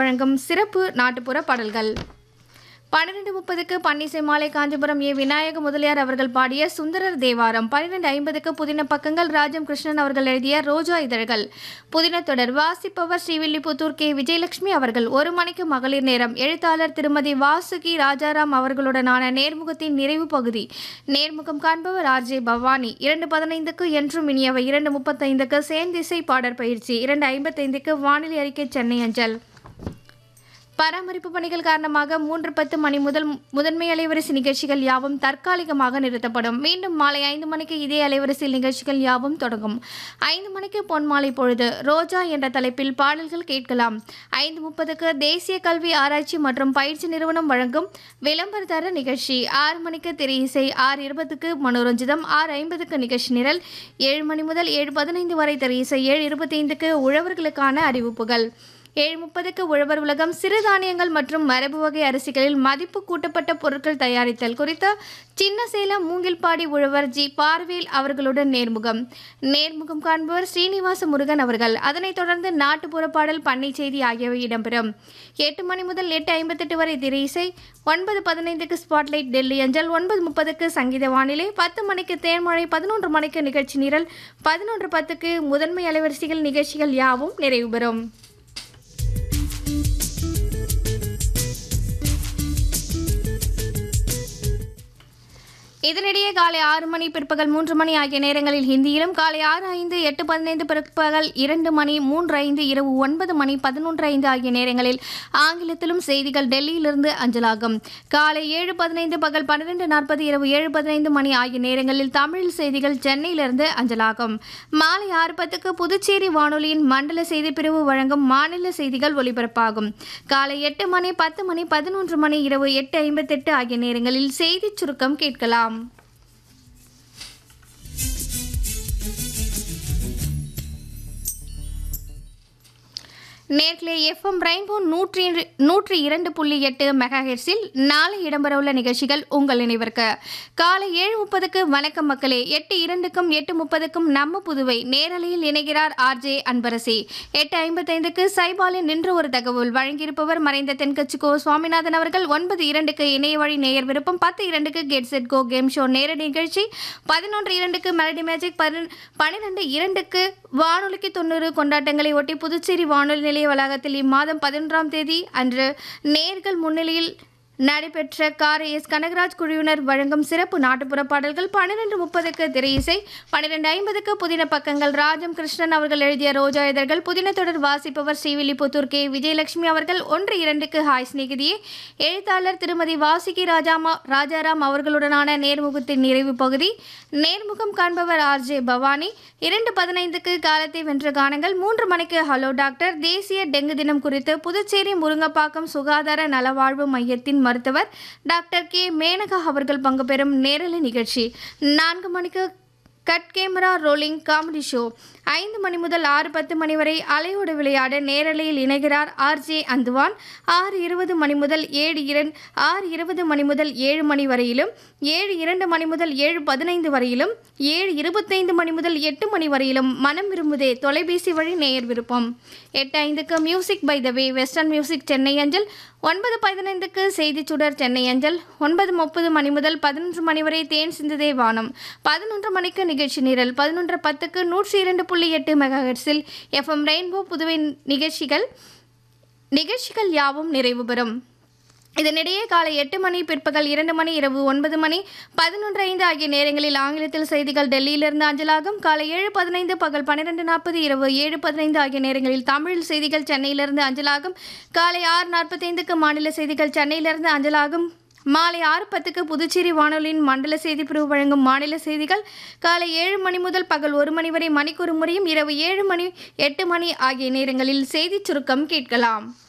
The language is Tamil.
வழங்கும் சிறப்பு நாட்டுப்புற பாடல்கள் பன்னிரெண்டு முப்பதுக்கு பன்னிசை மாலை காஞ்சிபுரம் ஏ விநாயக முதலியார் அவர்கள் பாடிய சுந்தரர் தேவாரம் பன்னிரெண்டு ஐம்பதுக்கு புதின பக்கங்கள் ராஜம் கிருஷ்ணன் அவர்கள் எழுதிய ரோஜா இதழ்கள் புதின தொடர் வாசிப்பவர் ஸ்ரீவில்லிபுத்தூர் கே விஜயலட்சுமி அவர்கள் ஒரு மணிக்கு மகளிர் நேரம் எழுத்தாளர் திருமதி வாசுகி ராஜாராம் அவர்களுடனான நேர்முகத்தின் நிறைவு பகுதி நேர்முகம் காண்பவர் ஆர்ஜே பவானி இரண்டு பதினைந்துக்கு என்றும் இனியவை இரண்டு முப்பத்தைந்துக்கு சேந்திசை பாடற் பயிற்சி இரண்டு ஐம்பத்தைந்துக்கு வானிலை அறிக்கை சென்னை அஞ்சல் பராமரிப்பு பணிகள் காரணமாக மூன்று பத்து மணி முதல் முதன்மை அலைவரிசை நிகழ்ச்சிகள் யாவும் தற்காலிகமாக நிறுத்தப்படும் மீண்டும் மாலை ஐந்து மணிக்கு இதே அலைவரிசையில் நிகழ்ச்சிகள் யாவும் தொடங்கும் ஐந்து மணிக்கு பொன்மாலை பொழுது ரோஜா என்ற தலைப்பில் பாடல்கள் கேட்கலாம் ஐந்து முப்பதுக்கு தேசிய கல்வி ஆராய்ச்சி மற்றும் பயிற்சி நிறுவனம் வழங்கும் விளம்பரதார நிகழ்ச்சி ஆறு மணிக்கு திரை இசை ஆறு இருபதுக்கு மனோரஞ்சிதம் ஆறு ஐம்பதுக்கு நிகழ்ச்சி நிரல் ஏழு மணி முதல் ஏழு பதினைந்து வரை திரை இசை ஏழு இருபத்தைந்துக்கு உழவர்களுக்கான அறிவிப்புகள் ஏழு முப்பதுக்கு உழவர் உலகம் சிறுதானியங்கள் மற்றும் மரபு வகை அரிசிகளில் மதிப்பு கூட்டப்பட்ட பொருட்கள் தயாரித்தல் குறித்த சின்ன சேலம் மூங்கில்பாடி உழவர் ஜி பார்வேல் அவர்களுடன் நேர்முகம் நேர்முகம் காண்பவர் ஸ்ரீனிவாச முருகன் அவர்கள் அதனைத் தொடர்ந்து நாட்டுப்புற பாடல் பண்ணை செய்தி ஆகியவை இடம்பெறும் எட்டு மணி முதல் எட்டு ஐம்பத்தெட்டு வரை திரை இசை ஒன்பது பதினைந்துக்கு ஸ்பாட்லைட் டெல்லி அஞ்சல் ஒன்பது முப்பதுக்கு சங்கீத வானிலை பத்து மணிக்கு தேன்மழை பதினொன்று மணிக்கு நிகழ்ச்சி நிரல் பதினொன்று பத்துக்கு முதன்மை அலைவரிசைகள் நிகழ்ச்சிகள் யாவும் நிறைவு பெறும் இதனிடையே காலை ஆறு மணி பிற்பகல் மூன்று மணி ஆகிய நேரங்களில் ஹிந்தியிலும் காலை ஆறு ஐந்து எட்டு பதினைந்து பிற்பகல் இரண்டு மணி மூன்று ஐந்து இரவு ஒன்பது மணி பதினொன்று ஐந்து ஆகிய நேரங்களில் ஆங்கிலத்திலும் செய்திகள் டெல்லியிலிருந்து அஞ்சலாகும் காலை ஏழு பதினைந்து பகல் பன்னிரெண்டு நாற்பது இரவு ஏழு பதினைந்து மணி ஆகிய நேரங்களில் தமிழ் செய்திகள் சென்னையிலிருந்து அஞ்சலாகும் மாலை ஆறு பத்துக்கு புதுச்சேரி வானொலியின் மண்டல செய்திப்பிரிவு வழங்கும் மாநில செய்திகள் ஒலிபரப்பாகும் காலை எட்டு மணி பத்து மணி பதினொன்று மணி இரவு எட்டு ஐம்பத்தெட்டு ஆகிய நேரங்களில் செய்திச் சுருக்கம் கேட்கலாம் நேர்களே எஃப்எம் ரெயின்போ நூற்றி நூற்றி இரண்டு புள்ளி எட்டு மெகா ஹெர்ஸில் நாளை இடம்பெறவுள்ள நிகழ்ச்சிகள் உங்கள் நினைவிற்கு காலை ஏழு முப்பதுக்கு வணக்கம் மக்களே எட்டு இரண்டுக்கும் எட்டு முப்பதுக்கும் நம்ம புதுவை நேரலையில் இணைகிறார் ஆர்ஜே அன்பரசி எட்டு ஐம்பத்தைந்துக்கு சைபாலின் நின்று ஒரு தகவல் வழங்கியிருப்பவர் மறைந்த தென்கட்சி கோ சுவாமிநாதன் அவர்கள் ஒன்பது இரண்டுக்கு இணைய வழி நேயர் விருப்பம் பத்து இரண்டுக்கு get set go game show நேரடி நிகழ்ச்சி பதினொன்று இரண்டுக்கு மெலடி மேஜிக் பன்னிரெண்டு இரண்டுக்கு வானொலிக்கு தொண்ணூறு கொண்டாட்டங்களை ஒட்டி புதுச்சேரி வானொலி நிலைய வளாகத்தில் இம்மாதம் பதினொன்றாம் தேதி அன்று நேர்கள் முன்னிலையில் நடைபெற்ற காரை எஸ் கனகராஜ் குழுவினர் வழங்கும் சிறப்பு நாட்டுப்புற பாடல்கள் பன்னிரெண்டு முப்பதுக்கு திரை இசை பன்னிரெண்டு ஐம்பதுக்கு புதின பக்கங்கள் ராஜம் கிருஷ்ணன் அவர்கள் எழுதிய ரோஜா இதழ்கள் புதின தொடர் வாசிப்பவர் ஸ்ரீவில்லிபுத்தூர் கே விஜயலட்சுமி அவர்கள் ஒன்று இரண்டுக்கு ஹாய் சிநேகிதியே எழுத்தாளர் திருமதி வாசுகி ராஜாமா ராஜாராம் அவர்களுடனான நேர்முகத்தின் நிறைவு பகுதி நேர்முகம் காண்பவர் ஆர்ஜே பவானி இரண்டு பதினைந்துக்கு காலத்தை வென்ற கானங்கள் மூன்று மணிக்கு ஹலோ டாக்டர் தேசிய டெங்கு தினம் குறித்து புதுச்சேரி முருங்கப்பாக்கம் சுகாதார நலவாழ்வு மையத்தின் மருத்துவர் டாக்டர் கே மேனகா அவர்கள் பங்கு பெறும் நேரலை நிகழ்ச்சி நான்கு மணிக்கு cut camera rolling comedy show ஐந்து மணி முதல் ஆறு பத்து மணி வரை அலையோடு விளையாட நேரலையில் இணைகிறார் ஆர்ஜே அந்துவான் ஆறு இருபது மணி முதல் ஏழு இரண்டு ஆறு இருபது மணி முதல் ஏழு மணி வரையிலும் ஏழு இரண்டு மணி முதல் ஏழு பதினைந்து வரையிலும் ஏழு இருபத்தைந்து மணி முதல் எட்டு மணி வரையிலும் மனம் விரும்புதே தொலைபேசி வழி நேயர் விருப்பம் எட்டு ஐந்துக்கு music by the way western music Chennai அஞ்சல் ஒன்பது பதினைந்துக்கு செய்திச் சுடர் சென்னை அஞ்சல் ஒன்பது முப்பது மணி முதல் பதினொன்று மணி வரை தேன் சிந்துதே வானம் பதினொன்று மணிக்கு நிகழ்ச்சி நிரல் பதினொன்று பத்துக்கு நூற்றி இரண்டு புள்ளி எட்டு மெகாஹெட்ஸில் எஃப்எம் ரெயின்போ புதுவை நிகழ்ச்சிகள் நிகழ்ச்சிகள் யாவும் நிறைவு பெறும் இதனிடையே காலை எட்டு மணி பிற்பகல் இரண்டு மணி இரவு ஒன்பது மணி பதினொன்று ஐந்து ஆகிய நேரங்களில் ஆங்கிலத்தில் செய்திகள் டெல்லியிலிருந்து அஞ்சலாகும் காலை ஏழு பதினைந்து பகல் பன்னிரெண்டு நாற்பது இரவு ஏழு பதினைந்து ஆகிய நேரங்களில் தமிழ் செய்திகள் சென்னையிலிருந்து அஞ்சலாகும் காலை ஆறு நாற்பத்தைந்துக்கு மாநில செய்திகள் சென்னையிலிருந்து அஞ்சலாகும் மாலை ஆறு பத்துக்கு புதுச்சேரி வானொலியின் மண்டல செய்திப்பிரிவு வழங்கும் மாநில செய்திகள் காலை ஏழு மணி முதல் பகல் ஒரு மணி வரை மணிக்கு ஒரு முறையும் இரவு ஏழு மணி எட்டு மணி ஆகிய நேரங்களில் செய்திச் சுருக்கம் கேட்கலாம்